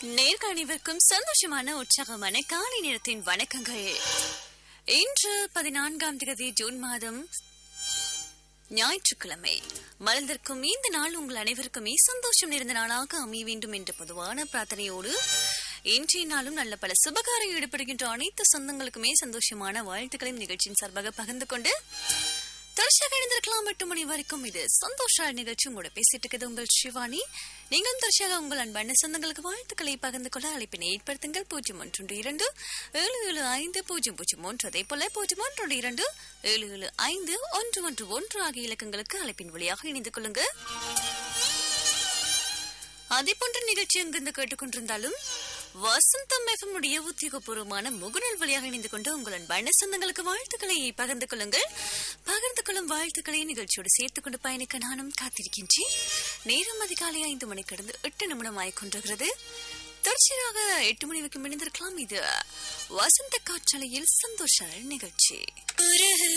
நேர்காணிவிற்கும் சந்தோஷமான உற்சாகமான காலை நேரத்தின் வணக்கங்கள் இன்று பதினான்காம் தேதி ஜூன் மாதம் ஞாயிற்றுக்கிழமை மலர்ந்திருக்கும் இந்த நாள் உங்கள் அனைவருக்குமே சந்தோஷம் நிறைந்த நாளாக அமைய வேண்டும் என்ற பொதுவான பிரார்த்தனையோடு இன்றைய நாளும் நல்ல பல சுபகாரம் ஈடுபடுகின்ற அனைத்து சொந்தங்களுக்குமே சந்தோஷமான வாழ்த்துக்களையும் நிகழ்ச்சியின் சார்பாக பகிர்ந்து கொண்டு தொடர்ச்சியாக இணைந்திருக்கலாம் எட்டு மணி வரைக்கும் இது சந்தோஷ நிகழ்ச்சி உங்களோட பேசிட்டு இருக்குது உங்கள் சிவானி நீங்களும் தொடர்ச்சியாக உங்கள் அன்பான சொந்தங்களுக்கு வாழ்த்துக்களை பகிர்ந்து கொள்ள அழைப்பினை ஏற்படுத்துங்கள் பூஜ்ஜியம் ஒன்று இரண்டு ஏழு ஏழு ஐந்து பூஜ்ஜியம் பூஜ்ஜியம் ஒன்று அதே போல பூஜ்ஜியம் ஒன்று இரண்டு ஏழு ஏழு ஐந்து ஒன்று ஒன்று ஒன்று ஆகிய இலக்கங்களுக்கு அழைப்பின் வழியாக இணைந்து கொள்ளுங்க அதே போன்ற நிகழ்ச்சி எங்கிருந்து கேட்டுக்கொண்டிருந்தாலும் வசந்தம் எஃப்எம்முடைய உத்தியோகபூர்வமான முகநூல் வழியாக இணைந்து கொண்டு உங்கள் அன்பான சொந்தங்களுக்கு வாழ்த்துக்களை பகிர்ந்து கொள்ளுங்கள் பகிர்ந்து கொள்ளும் வாழ்த்துக்களை நிகழ்ச்சியோடு சேர்த்துக் கொண்டு பயணிக்க நானும் காத்திருக்கின்றேன் நேரம் அதிகாலை ஐந்து மணி கடந்து எட்டு நிமிடம் ஆய்கொண்டிருக்கிறது தொடர்ச்சியாக எட்டு மணி வரைக்கும் இணைந்திருக்கலாம் இது வசந்த காற்றலையில் சந்தோஷ நிகழ்ச்சி